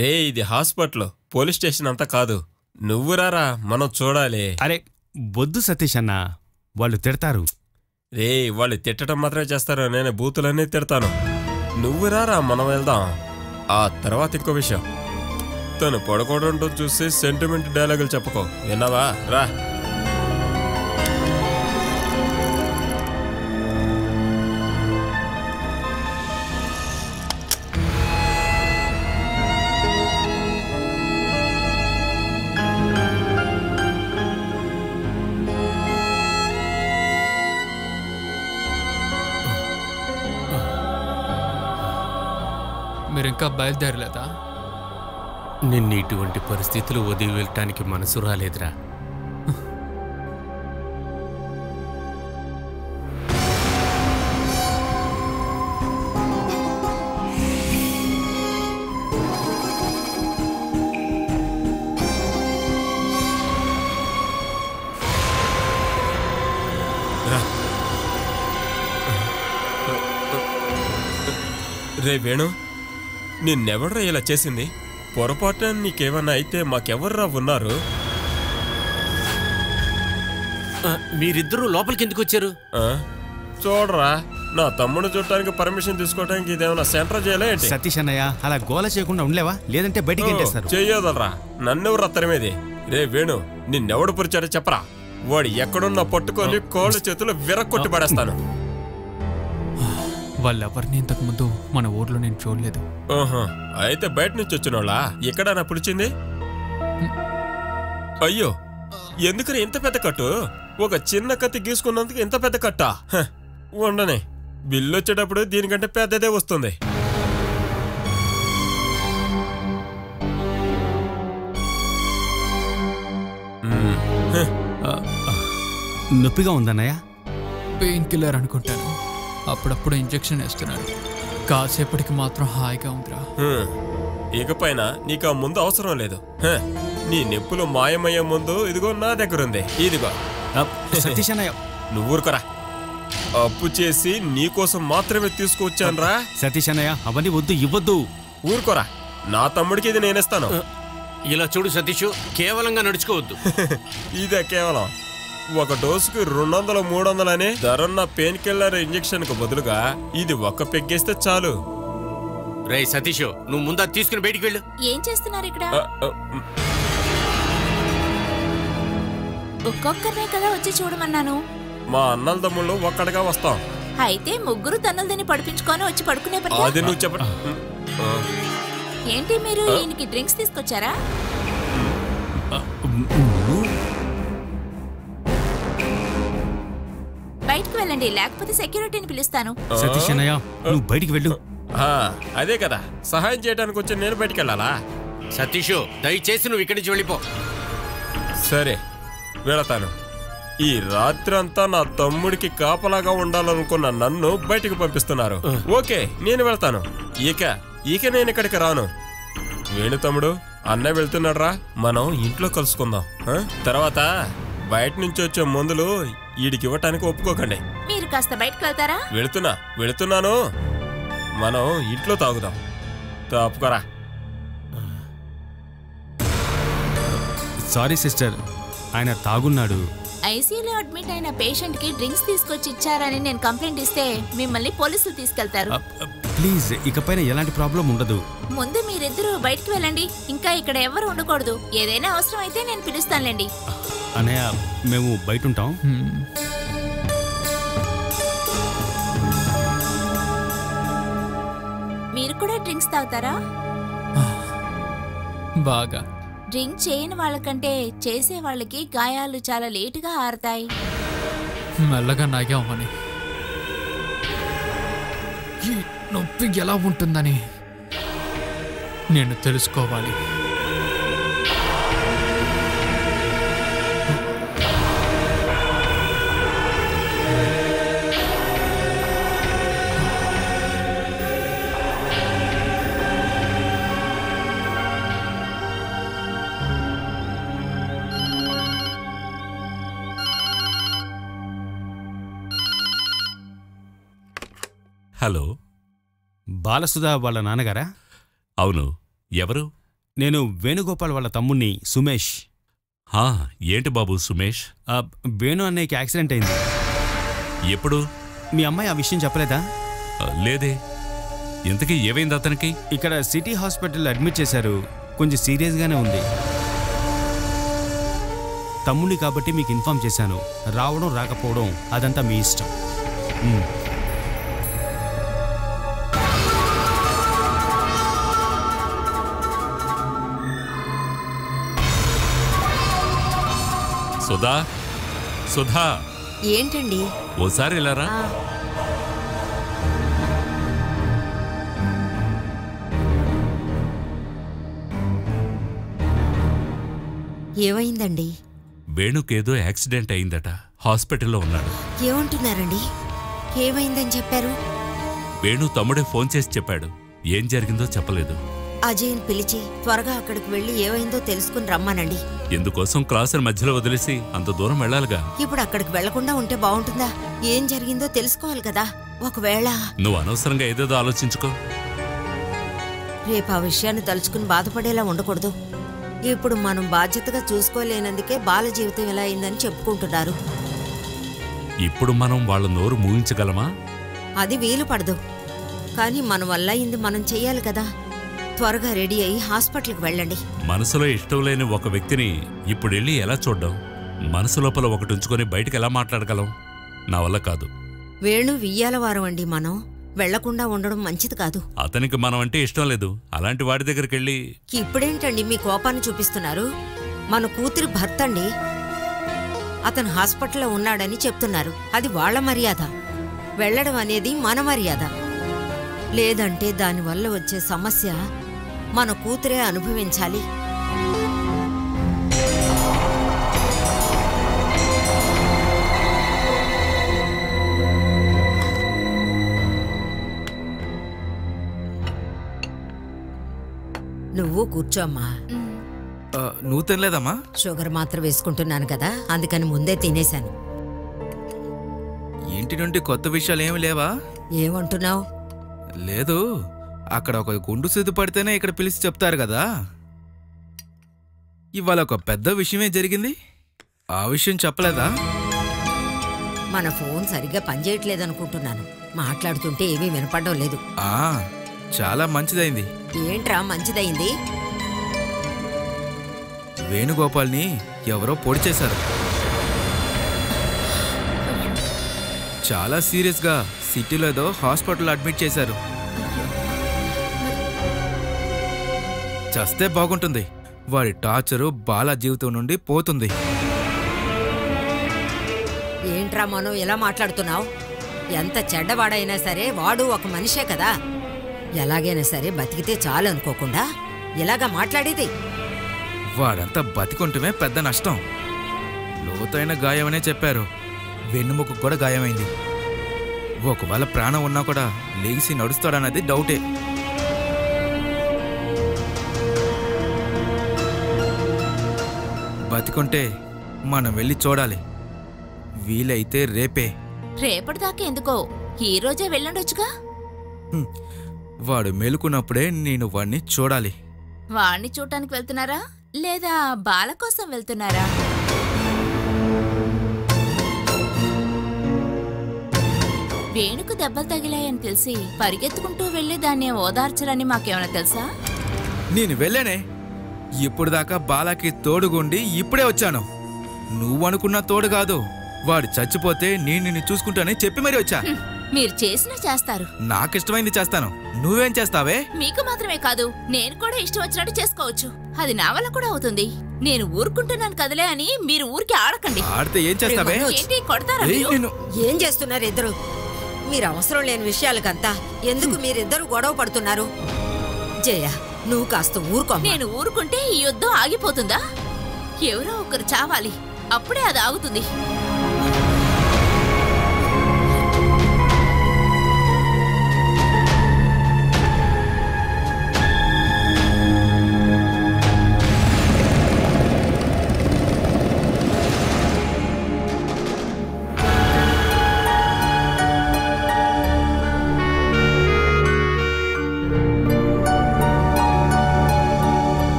రే ఇది hospital police station అంతా కాదు నువ్వు రారా మనం చూడాలి అరే వద్దు సతీష్ అన్న వాళ్ళు తిడతారు రే వాళ్ళు తిట్టడం మాత్రమే చేస్తారు నేను బూతులన్నీ తిడతాను నువ్వు రారా మనం వెళ్దాం ఆ తర్వాత ఇంకో విషయం తను పడుకోవడంతో చూసి సెంటిమెంట్ డైలాగులు చెప్పుకో విన్నావా రా మీరు ఇంకా బయలుదేరలేదా నిన్ను ఇటువంటి పరిస్థితులు వదిలి వెళ్ళటానికి మనసు రాలేదురా రే వేణు నిన్నెవడ్రా ఇలా చేసింది పొరపాటున నీకేమన్నా అయితే మాకెవర్రా ఉన్నారు ఆ, మీరిద్దరూ లోపలికి ఎందుకు వచ్చారు ఆ? చూడరా నా తమ్ముడు చూడటానికి పర్మిషన్ తీసుకోవడానికి ఇదేమన్నా సెంటర్ చేయాలా ఏంటి సతీష్ అన్నయ్య అలా గోల చేయకుండా ఉండలేవా లేదంటే బయటికి వెళ్ళేస్తారు చెయ్యదలరా నన్నెవరు అత్తరమేది రే వేణు నిన్నెవడు పురిచాడో చెప్పరా వాడు ఎక్కడున్నా పట్టుకొని కోళ్ళ చేతులు విరక్కొట్టి పడేస్తాను వాళ్ళెవరిని ఇంతకుముందు మన ఊర్లో నేను చూడలేదు ఓహో అయితే బయట నుంచి వచ్చినోళ్ళా ఎక్కడన్నా పులిచింది అయ్యో ఎందుకని ఇంత పెద్ద కట్టు ఒక చిన్న కత్తి గీసుకున్నందుకు ఇంత పెద్ద కట్టా హ, ఉండని బిల్లు వచ్చేటప్పుడు దీనికంటే పెద్దదే వస్తుంది మ్మ్. హ, నొప్పిగా ఉందన్నయ్య పెయిన్ కిల్లర్ అనుకుంటాను అప్పుడప్పుడు ఇంజెక్షన్ వేస్తున్నారు కాసేపటికి మాత్రం హాయిగా ఉందిరా హ్మ్. ఇకపైన నీకు ఆ ముందు అవసరం లేదు హ, నీ నొప్పులు మాయమయ్యే ముందు ఇదిగో నా దగ్గర ఉంది ఇదిగో అప్, సతీష్ అన్నయ్య నువ్వు ఊరుకోరా అప్పు చేసి నీకోసం మాత్రమే తీసుకొచ్చానురా సతీష్ అన్నయ్య అవన్నీ వద్దు ఇవ్వద్దు ఊరుకోరా నా తమ్ముడికి ఇది నేనిస్తాను ఇలా చూడు సతీష్ కేవలంగా నడుచుకోవద్దు ఇదే కేవలం ఒక డోసుకి రెండు వందలు మూడు వందలని ధరన్న పెయిన్ కిల్లర్ ఇంజెక్షన్ కు బదులుగా ఇది ఒక్క పెగ్గేస్తే చాలు రేయ్ సతీష్ నువ్వు ముందా తీసుకుని బయటికి వెళ్ళు ఏం చేస్తున్నారు ఇక్కడ ఆ, ఆ, మ్, ఒక్కొక్కరినే కదా వచ్చి చూడమన్నాను మా అన్నల తమ్ముళ్ళు ఒక్కడిగా వస్తాం అయితే ముగ్గురు తన్నులు తిని పడిపించుకొని వచ్చి పడుకునే పని అది నువ్వు చెప్ప మ్, ఆ. ఏంటి మీరు ఈయనకి డ్రింక్స్ తీసుకొచ్చారా నువ్వు బయటకు వెళ్ళండి లేకపోతే సెక్యూరిటీని పిలుస్తాను సతీష్ అన్నయ్య నువ్వు బయటికి వెళ్ళు ఆ, అదే కదా సహాయం చేయడానికి వచ్చి నేను బయటికి వెళ్ళాలా సతీష్ దయచేసి నువ్వు ఇక్కడి నుంచి వెళ్ళిపో సరే వెళతాను ఈ రాత్రంతా నా తమ్ముడికి కాపలాగా ఉండాలనుకున్న నన్ను బయటికి పంపిస్తున్నారు ఓకే నేను వెళ్తాను ఇక ఇక నేను ఇక్కడికి రాను వేణు తమ్ముడు అన్న వెళ్తున్నాడ్రా మనం ఇంట్లో కలుసుకుందాం ఆ? తర్వాత బయట నుంచి వచ్చే మందులు వీడికి ఇవ్వటానికి ఒప్పుకోకండి మీరు కాస్త బయటకు వెళ్తారా వెళుతున్నా వెళుతున్నాను మనం ఇంట్లో తాగుదాం తప్పుకోరా సారీ సిస్టర్ ఆయన తాగున్నాడు ఐసీయూలో అడ్మిట్ అయిన పేషెంట్ కి డ్రింక్స్ తీసుకొచ్చి ఇచ్చారని నేను కంప్లైంట్ ఇస్తే మిమ్మల్ని పోలీసులు తీసుకెళ్తారు అప్, అప్, ప్లీజ్ ఇకపైన ఎలాంటి ప్రాబ్లం ఉండదు ముందు మీరిద్దరూ బయటికి వెళ్ళండి ఇంకా ఇక్కడ ఎవరు ఉండకూడదు ఏదైనా అవసరం అయితే నేను పిలుస్తానులేండి అన్నయ్య మేము బయట ఉంటాం హ్మ్. మీరు కూడా డ్రింక్స్ తాగుతారా బాగా డ్రింక్ చేయని వాళ్ళకంటే చేసే వాళ్ళకి గాయాలు చాలా లేటుగా ఆరుతాయి మెల్లగా నాగామని ఈ నొప్పి ఎలా ఉంటుందని నేను తెలుసుకోవాలి హలో బాలసుధా వాళ్ళ నాన్నగారా అవును ఎవరు నేను వేణుగోపాల్ వాళ్ళ తమ్ముణ్ణి సుమేష్ హా, ఏంటి బాబు సుమేష్ ఆ, వేణు అన్నయ్యకి యాక్సిడెంట్ అయింది ఎప్పుడు మీ అమ్మాయి ఆ విషయం చెప్పలేదా ఆ, లేదే ఇంతకీ ఏమైంది అతనికి ఇక్కడ సిటీ హాస్పిటల్ అడ్మిట్ చేశారు కొంచెం సీరియస్గానే ఉంది తమ్ముడిని కాబట్టి మీకు ఇన్ఫామ్ చేశాను రావడం రాకపోవడం అదంతా మీ ఇష్టం ఉమ్. సుధా సుధా ఏంటండి ఓసారి ఇలారా ఆ, ఏమైందండి వేణుకేదో యాక్సిడెంట్ అయిందట హాస్పిటల్లో ఉన్నాడు ఏమంటున్నారండి ఏమైందని చెప్పారు వేణు తమ్ముడే ఫోన్ చేసి చెప్పాడు ఏం జరిగిందో చెప్పలేదు అజయ్ని పిలిచి త్వరగా అక్కడికి వెళ్ళి ఏమైందో తెలుసుకుని రమ్మానండి ఇందుకోసం క్లాసుని మధ్యలో వదిలేసి అంత దూరం వెళ్ళాలిగా ఇప్పుడు అక్కడికి వెళ్లకుండా ఉంటే బాగుంటుందా ఏం జరిగిందో తెలుసుకోవాలి కదా ఒకవేళ నువ్వు అనవసరంగా ఏదేదో ఆలోచించుకో రేపు ఆ విషయాన్ని తలుచుకుని బాధపడేలా ఉండకూడదు ఇప్పుడు మనం బాధ్యతగా చూసుకోలేనందుకే బాల జీవితం ఎలా అయిందని చెప్పుకుంటున్నారు ఇప్పుడు మనం వాళ్ళ నోరు మూయించగలమా అది వీలు పడదు కానీ మన వల్ల అయింది మనం చెయ్యాలి కదా త్వరగా రెడీ అయ్యి హాస్పిటల్కి వెళ్ళండి మనసులో ఇష్టం లేని ఒక వ్యక్తిని ఇప్పుడు వెళ్ళి ఎలా చూడ్డం మనసు లోపల ఒకటి ఉంచుకొని బయటికి ఎలా మాట్లాడగలం నా వల్ల కాదు వేణు వియ్యాల వారం అండి మనం వెళ్లకుండా ఉండడం మంచిది కాదు అతనికి మనం అంటే ఇష్టం లేదు అలాంటి వాడి దగ్గరికి వెళ్ళి ఇప్పుడేంటండి మీ కోపాన్ని చూపిస్తున్నారు మన కూతురి భర్త అండి అతను హాస్పిటల్లో ఉన్నాడని చెప్తున్నారు అది వాళ్ళ మర్యాద వెళ్ళడం అనేది మన మర్యాద లేదంటే దానివల్ల వచ్చే సమస్య మన కూతురే అనుభవించాలి నువ్వు కూర్చోమ్మా ఆ, నువ్వు తినలేదమ్మా షుగర్ మాత్రం వేసుకుంటున్నాను కదా అందుకని ముందే తినేశాను ఇంటి నుండి కొత్త విషయాలు ఏమి లేవా ఏమంటున్నావు లేదు అక్కడ ఒక గుండు సిద్ధు పడితేనే ఇక్కడ పిలిచి చెప్తారు కదా ఇవాళ ఒక పెద్ద విషయమే జరిగింది ఆ విషయం చెప్పలేదా మన ఫోన్ సరిగ్గా పనిచేయట్లేదనుకుంటున్నాను మాట్లాడుతుంటే ఏమీ వినపడడం లేదు ఆ చాలా మంచిదైంది ఏంట్రా మంచిదయింది వేణుగోపాల్ని ఎవరో పొడి చేశారు చాలా సీరియస్గా సిటీలో ఏదో హాస్పిటల్ అడ్మిట్ చేశారు చస్తే బాగుంటుంది వాడి టార్చరు బాలా జీవితం నుండి పోతుంది ఏంట్రా మనం ఎలా మాట్లాడుతున్నావు ఎంత చెడ్డవాడైనా సరే వాడు ఒక మనిషే కదా ఎలాగైనా సరే బతికితే చాలు అనుకోకుండా ఇలాగా మాట్లాడేది వాడంతా బతికుంటమే పెద్ద నష్టం లోతైన గాయమనే చెప్పారు వెన్నుముకు కూడా గాయమైంది ఒకవేళ ప్రాణం ఉన్నా కూడా లేచి నడుస్తాడన్నది డౌటే బతికుంటే మనం వెళ్ళి చూడాలి వీలైతే రేపే రేపటిదాకా ఎందుకో ఈ రోజే వెళ్ళండొచ్చుగా హ్మ్. వాడు మేలుకున్నప్పుడే నేను వాణ్ణి చూడాలి వాణ్ణి చూడటానికి వెళ్తున్నారా లేదా బాల కోసం వెళ్తున్నారా వేణుకు దెబ్బలు తగిలాయని తెలిసి పరిగెత్తుకుంటూ వెళ్లి దాన్ని ఓదార్చరని మాకేమైనా తెలుసా నేను వెళ్ళానే ఇప్పుడు దాకా బాలాకి తోడుగుండి ఇప్పుడే వచ్చాను నువ్వు అనుకున్న తోడు కాదు వాడు చచ్చిపోతే నేను నిన్ను చూసుకుంటానని చెప్పి మరీ వచ్చా హ్మ్, మీరు చేసినా చేస్తారు నాకిష్టమైంది చేస్తాను నువ్వేం చేస్తావే మీకు మాత్రమే కాదు నేను కూడా ఇష్టం వచ్చినట్టు చేసుకోవచ్చు అది నా వల్ల కూడా అవుతుంది నేను ఊరుకుంటున్నాను కదలే అని మీరు ఊరికి ఆడకండి ఆడితే ఏం చేస్తావే మనోజ్. ఏంటి కొడతారా ఏయ్, మీరు? నిన్ను ఏం చేస్తున్నారు ఇద్దరు మీరు అవసరం లేని విషయాలకంతా ఎందుకు మీరిద్దరు గొడవ పడుతున్నారు జయ నువ్వు కాస్త ఊరుకోమ్మా నేను ఊరుకుంటే ఈ యుద్ధం ఆగిపోతుందా ఎవరో ఒకరు చావాలి అప్పుడే అది ఆగుతుంది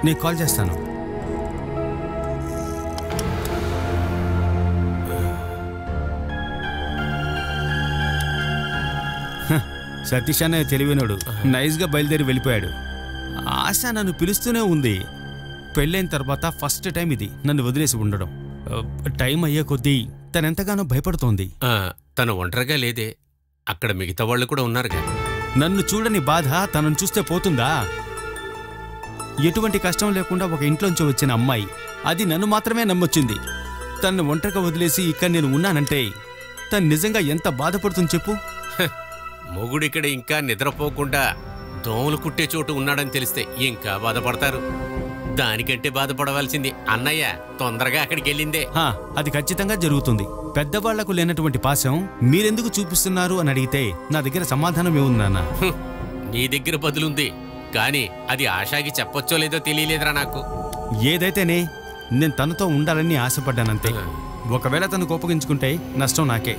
నేను కాల్ చేస్తాను హ, సతీష్ అనే తెలివినోడు నైస్గా బయలుదేరి వెళ్ళిపోయాడు ఆశ నన్ను పిలుస్తూనే ఉంది పెళ్ళైన తర్వాత ఫస్ట్ టైం ఇది నన్ను వదిలేసి ఉండడం ఆ, టైం అయ్యే కొద్దీ తనెంతగానో భయపడుతోంది ఆ, తను ఒంటరిగా లేదే అక్కడ మిగతా వాళ్ళు కూడా ఉన్నారుగా నన్ను చూడని బాధ తనను చూస్తే పోతుందా ఎటువంటి కష్టం లేకుండా ఒక ఇంట్లోంచి వచ్చిన అమ్మాయి అది నన్ను మాత్రమే నమ్మొచ్చింది తన్ను ఒంటరిగా వదిలేసి ఇక్కడ నేను ఉన్నానంటే తను నిజంగా ఎంత బాధపడుతుంది చెప్పు మొగుడిక్కడ ఇంకా నిద్రపోకుండా దోమలు కుట్టే చోటు ఉన్నాడని తెలిస్తే ఇంకా బాధపడతారు దానికంటే బాధపడవలసింది అన్నయ్య తొందరగా అక్కడికి వెళ్ళిందే హా, అది ఖచ్చితంగా జరుగుతుంది పెద్దవాళ్లకు లేనటువంటి పాశం మీరెందుకు చూపిస్తున్నారు అని అడిగితే నా దగ్గర సమాధానం ఏముంది నాన్న హ్మ్. నీ దగ్గర బదులుంది కానీ అది ఆశాకి చెప్పొచ్చో లేదో తెలియలేదురా నాకు ఏదైతేనే నేను తనతో ఉండాలని ఆశపడ్డానంతే ఒకవేళ తను కోపగించుకుంటే నష్టం నాకే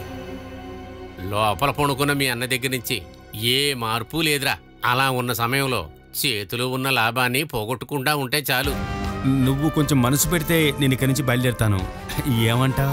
లోపల పడుకున్న మీ అన్న దగ్గర నుంచి ఏ మార్పు లేదురా అలా ఉన్న సమయంలో చేతిలో ఉన్న లాభాన్ని పోగొట్టకుండా ఉంటే చాలు నువ్వు కొంచెం మనసు పెడితే నేను ఇక్కడి నుంచి బయలుదేరుతాను ఏమంటా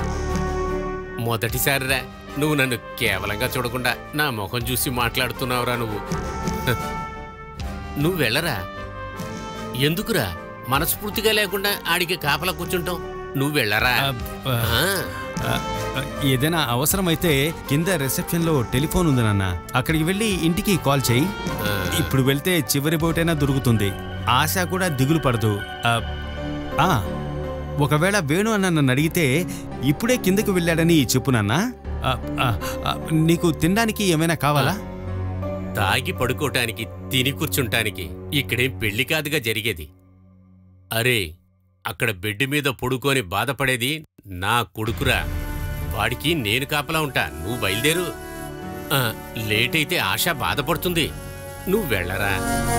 మొదటిసారిరా నువ్వు నన్ను కేవలంగా చూడకుండా నా ముఖం చూసి మాట్లాడుతున్నావురా నువ్వు హ. నువ్వు వెళ్ళరా ఎందుకురా మనస్ఫూర్తిగా లేకుండా ఆడికి కాపలా కూర్చుంటాం నువ్వు వెళ్ళరా ఆ, ఆ, ఆ, ఏదైనా అవసరమైతే కింద రిసెప్షన్లో టెలిఫోన్ ఉంది నాన్న అక్కడికి వెళ్ళి ఇంటికి కాల్ చేయి ఆ. ఇప్పుడు వెళ్తే చివరి బోటైనా దొరుకుతుంది ఆశ కూడా దిగులు పడదు ఆ, ఆ, ఒకవేళ వేణు అన్న నన్ను అడిగితే ఇప్పుడే కిందకు వెళ్ళాడని చెప్పు నాన్న ఆ, ఆ, ఆ, నీకు తినడానికి ఏమైనా కావాలా తాగి పడుకోటానికి తిని కూర్చుంటానికి ఇక్కడేం పెళ్లి కాదుగా జరిగేది అరే అక్కడ బెడ్ మీద పడుకొని బాధపడేది నా కొడుకురా వాడికి నేను కాపలా ఉంటా నువ్వు బయలుదేరు ఆ, లేట్ అయితే ఆశ బాధపడుతుంది నువ్వు వెళ్ళరా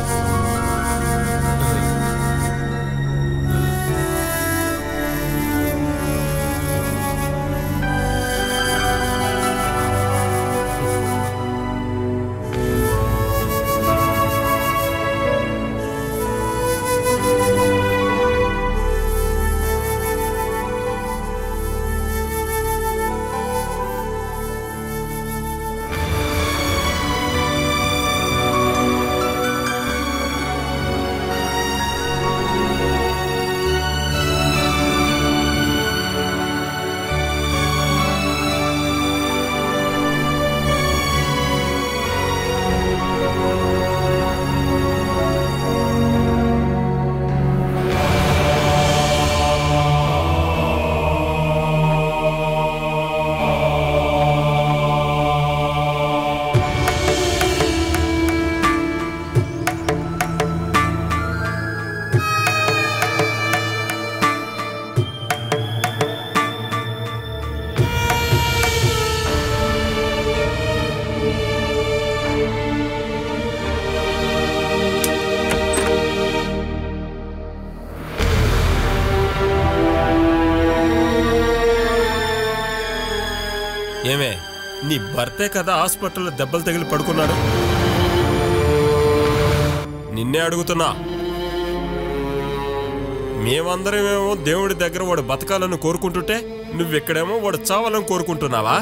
ఏమే నీ భర్తే కదా హాస్పిటల్లో దెబ్బలు తగిలి పడుకున్నాడు నిన్నే అడుగుతున్నా మేమందరమేమో దేవుడి దగ్గర వాడు బతకాలని కోరుకుంటుంటే నువ్వెక్కడేమో వాడు చావాలని కోరుకుంటున్నావా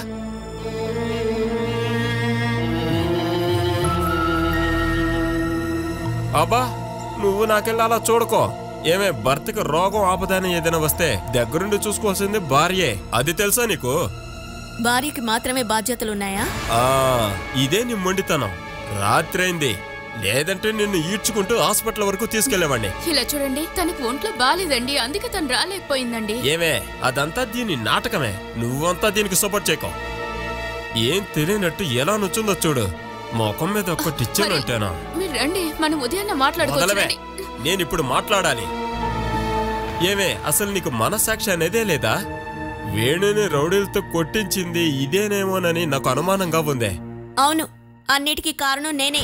అబ్బా నువ్వు నాకెళ్ళి అలా చూడకో ఏమే భర్తకి రోగం ఆపదాని ఏదైనా వస్తే దగ్గరుండి చూసుకోవాల్సింది భార్యే అది తెలుసా నీకు భార్యకి మాత్రమే బాధ్యతలున్నాయా ఆ ఇదే నీ మొండితనం రాత్రైంది లేదంటే నిన్ను ఈడ్చుకుంటూ హాస్పిటల్ వరకు తీసుకెళ్లేవాడిని ఇలా చూడండి తనకి ఒంట్లో బాలేదండి అందుకే తను రాలేకపోయిందండి ఏమే అదంతా దీని నాటకమే నువ్వంతా దీనికి సపోర్ట్ చేయకో ఏం తెలియనట్టు ఎలా నొచ్చుందో చూడు ముఖం మీద ఒక్కటి ఇచ్చానంటేనా మీరు రండి మనం ఉదయాన్నే మొదలవే మాట్లాడుకోవచ్చు నేను ఇప్పుడు మాట్లాడాలి ఏమే అసలు నీకు మనసాక్షి అనేదే లేదా వేణుని రౌడీలతో కొట్టించింది ఇదేనేమోనని నాకు అనుమానంగా ఉందే అవును అన్నిటికీ కారణం నేనే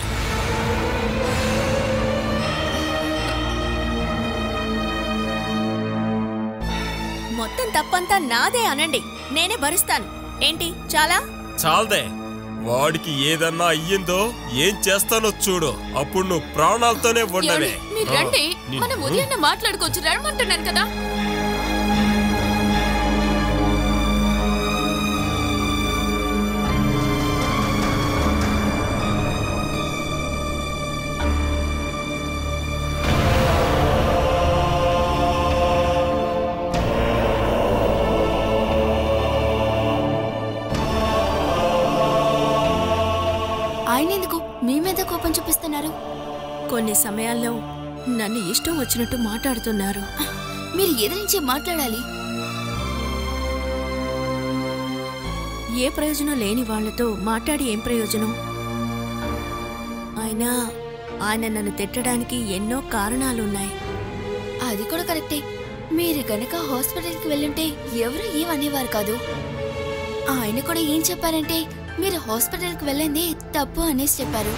మొత్తం తప్పంతా నాదే అనండి నేనే భరిస్తాను ఏంటి చాలా చాలదే వాడికి ఏదన్నా అయ్యిందో ఏం చేస్తానో చూడు అప్పుడు నువ్వు ప్రాణాలతోనే ఉండవే ఏమండి? మీరు ఆ, రండి నిన్ను- మనం ఉదయాన్నే మాట్లాడుకోవచ్చు రమ్మంటున్నాను కదా ఆయన ఎందుకు మీ మీద కోపం చూపిస్తున్నారు కొన్ని సమయాల్లో నన్ను ఇష్టం వచ్చినట్టు మాట్లాడుతున్నారు మీరు ఎదిరించి మాట్లాడాలి ఏ ప్రయోజనం లేని వాళ్ళతో మాట్లాడి ఏం ప్రయోజనం అయినా ఆయన నన్ను తిట్టడానికి ఎన్నో కారణాలున్నాయి అది కూడా కరెక్టే మీరు గనక హాస్పిటల్కి వెళ్ళుంటే ఎవరు ఏమనేవారు కాదు ఆయన కూడా ఏం చెప్పారంటే మీరు హాస్పిటల్కి వెళ్ళింది తప్పు అనేసి చెప్పారు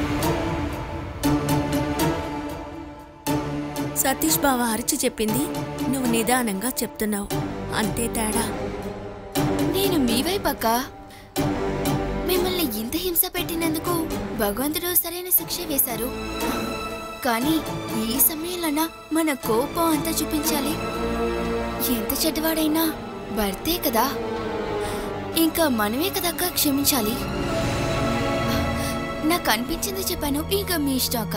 సతీష్ బావ అరిచి చెప్పింది నువ్వు నిదానంగా చెప్తున్నావు అంతే తేడా నేను మీ వైపు అక్క మిమ్మల్ని ఇంత హింస పెట్టినందుకు భగవంతుడు సరైన శిక్ష వేశారు కానీ ఈ సమయంలోనా మన కోపం అంతా చూపించాలి ఎంత చెడ్డవాడైనా భర్తే కదా ఇంకా మనమే కదక్క క్షమించాలి నాకు అనిపించింది చెప్పాను ఇంకా మీ ఇష్టం అక్క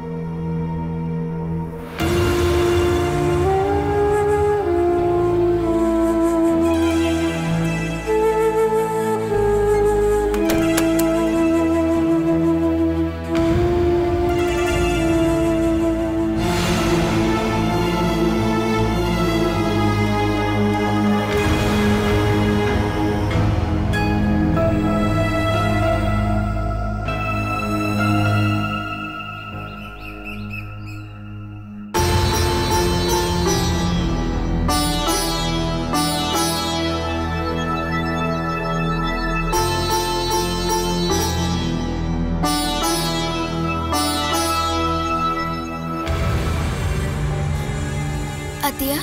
అత్తయ్య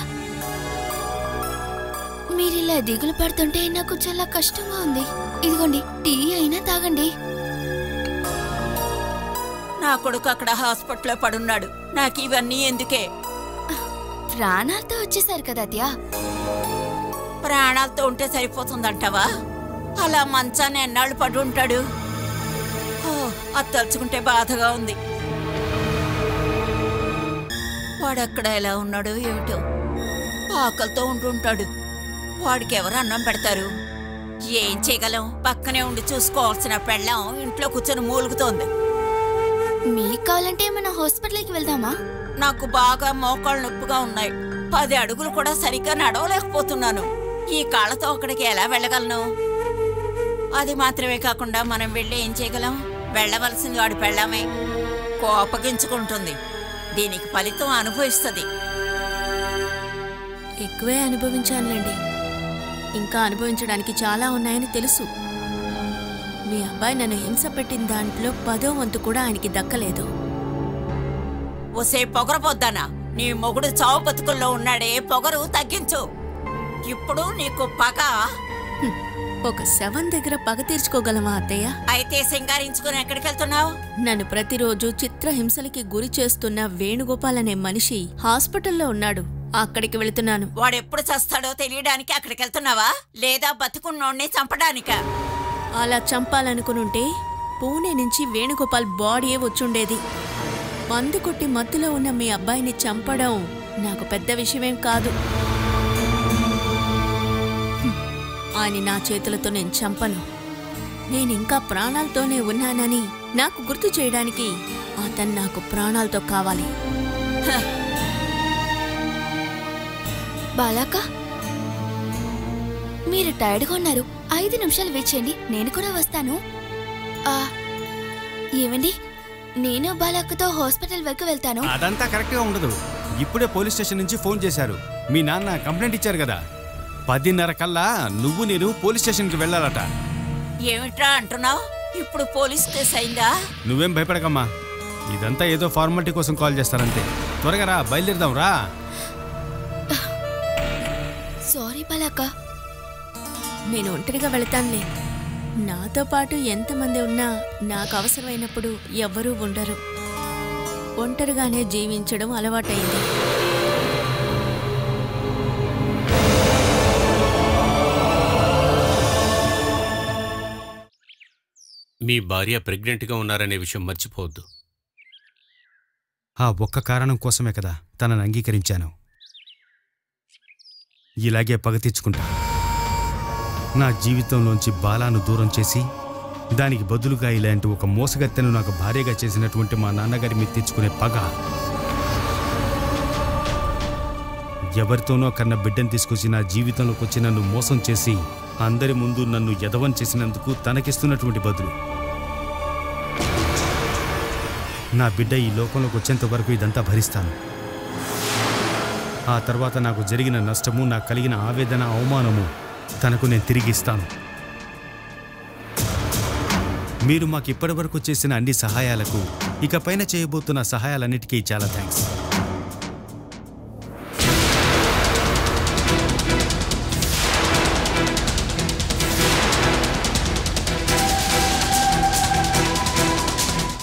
మీరిలా దిగులు పడుతుంటే నాకు చాలా కష్టంగా ఉంది ఇదిగోండి టీ అయినా తాగండి నా కొడుకు అక్కడ హాస్పిటల్లో పడున్నాడు నాకు ఇవన్నీ ఎందుకే ప్రాణాలతో వచ్చేసారు కదా అత్తయ్య ప్రాణాలతో ఉంటే సరిపోతుందంటావా అలా మంచాన్ని ఎన్నాళ్ళు పడి ఉంటాడు ఓ, అది తలుచుకుంటే బాధగా ఉంది వాడక్కడ ఎలా ఉన్నాడో ఏమిటో ఆకలితో ఉంటుంటాడు వాడికి ఎవరు అన్నం పెడతారు ఏం చేయగలం పక్కనే ఉండి చూసుకోవాల్సిన పెళ్ళం ఇంట్లో కూర్చొని మూలుగుతోంది మీకు కావాలంటే మన హాస్పిటల్కి వెళ్దామా నాకు బాగా మోకాళ్ళు నొప్పిగా ఉన్నాయి పది అడుగులు కూడా సరిగ్గా నడవలేకపోతున్నాను ఈ కాళ్ళతో అక్కడికి ఎలా వెళ్ళగలను అది మాత్రమే కాకుండా మనం వెళ్ళి ఏం చేయగలం వెళ్ళవలసింది వాడి పెళ్ళామే కోపగించుకుంటుంది దీనికి ఫలితం అనుభవిస్తుంది ఎక్కువే అనుభవించానులేండి ఇంకా అనుభవించడానికి చాలా ఉన్నాయని తెలుసు మీ అబ్బాయి నన్ను హింస పెట్టిన దాంట్లో పదో వంతు కూడా ఆయనకి దక్కలేదు ఒసే పొగరపోద్దానా నీ మొగుడు చావు బతుకుల్లో ఉన్నాడే పొగరు తగ్గించు ఇప్పుడు నీకు పగ హ్మ్. ఒక శవం దగ్గర పగ తీర్చుకోగలమా అత్తయ్య అయితే సింగారించుకుని ఎక్కడికి వెళ్తున్నావు నన్ను ప్రతిరోజు చిత్రహింసలకి గురి చేస్తున్న వేణుగోపాల్ అనే మనిషి హాస్పిటల్లో ఉన్నాడు అక్కడికి వెళుతున్నాను వాడెప్పుడు చస్తాడో తెలియడానికి అక్కడికి వెళ్తున్నావా లేదా బతుకున్నోడ్ని చంపడానికా అలా చంపాలనుకునుంటే పూణే నుంచి వేణుగోపాల్ బాడీయే వచ్చుండేది మందు కొట్టి మత్తులో ఉన్న మీ అబ్బాయిని చంపడం నాకు పెద్ద విషయమేం కాదు హ్మ్. ఆయన నా చేతులతో నేను చంపను నేనింకా ప్రాణాలతోనే ఉన్నానని నాకు గుర్తు చేయడానికి అతను నాకు ప్రాణాలతో కావాలి బాలాక మీరు టైర్డ్గా ఉన్నారు ఐదు నిమిషాలు వెయిట్ చేయండి నేను కూడా వస్తాను ఆ, ఏమండి నేను బాలాక్కతో హాస్పిటల్ వరకు వెళ్తాను అదంతా కరెక్ట్గా ఉండదు ఇప్పుడే పోలీస్ స్టేషన్ నుంచి ఫోన్ చేశారు మీ నాన్న కంప్లైంట్ ఇచ్చారు కదా పదిన్నర కల్లా నువ్వు నేను పోలీస్ స్టేషన్కి వెళ్ళాలట ఏమిట్రా అంటున్నావు ఇప్పుడు పోలీస్ కేసు అయిందా నువ్వేం భయపడకమ్మా ఇదంతా ఏదో ఫార్మాలిటీ కోసం కాల్ చేస్తారంతే త్వరగా రా బయలుదేరదాం రా సారీ బాలాక్క నేను ఒంటరిగా వెళతానులే నాతో పాటు ఎంతమంది ఉన్నా నాకు అవసరమైనప్పుడు ఎవ్వరూ ఉండరు ఒంటరిగానే జీవించడం అలవాటైంది మీ భార్య ప్రెగ్నెంట్గా ఉన్నారనే విషయం మర్చిపోవద్దు ఆ ఒక్క కారణం కోసమే కదా తనను అంగీకరించాను ఇలాగే పగ తెచ్చుకుంటా నా జీవితంలోంచి బాలాను దూరం చేసి దానికి బదులుగా ఇలాంటి ఒక మోసగత్తెను నాకు భార్యగా చేసినటువంటి మా నాన్నగారి మీద తెచ్చుకునే పగ ఎవరితోనో కన్న బిడ్డను తీసుకొచ్చి నా జీవితంలోకి వచ్చి నన్ను మోసం చేసి అందరి ముందు నన్ను ఎదవం చేసినందుకు తనకిస్తున్నటువంటి బదులు నా బిడ్డ ఈ లోకంలోకి వచ్చేంత వరకు ఇదంతా భరిస్తాను ఆ తర్వాత నాకు జరిగిన నష్టము నాకు కలిగిన ఆవేదన అవమానము తనకు నేను తిరిగి ఇస్తాను మీరు మాకు ఇప్పటివరకు చేసిన అన్ని సహాయాలకు ఇకపైన చేయబోతున్న సహాయాలన్నిటికీ చాలా థ్యాంక్స్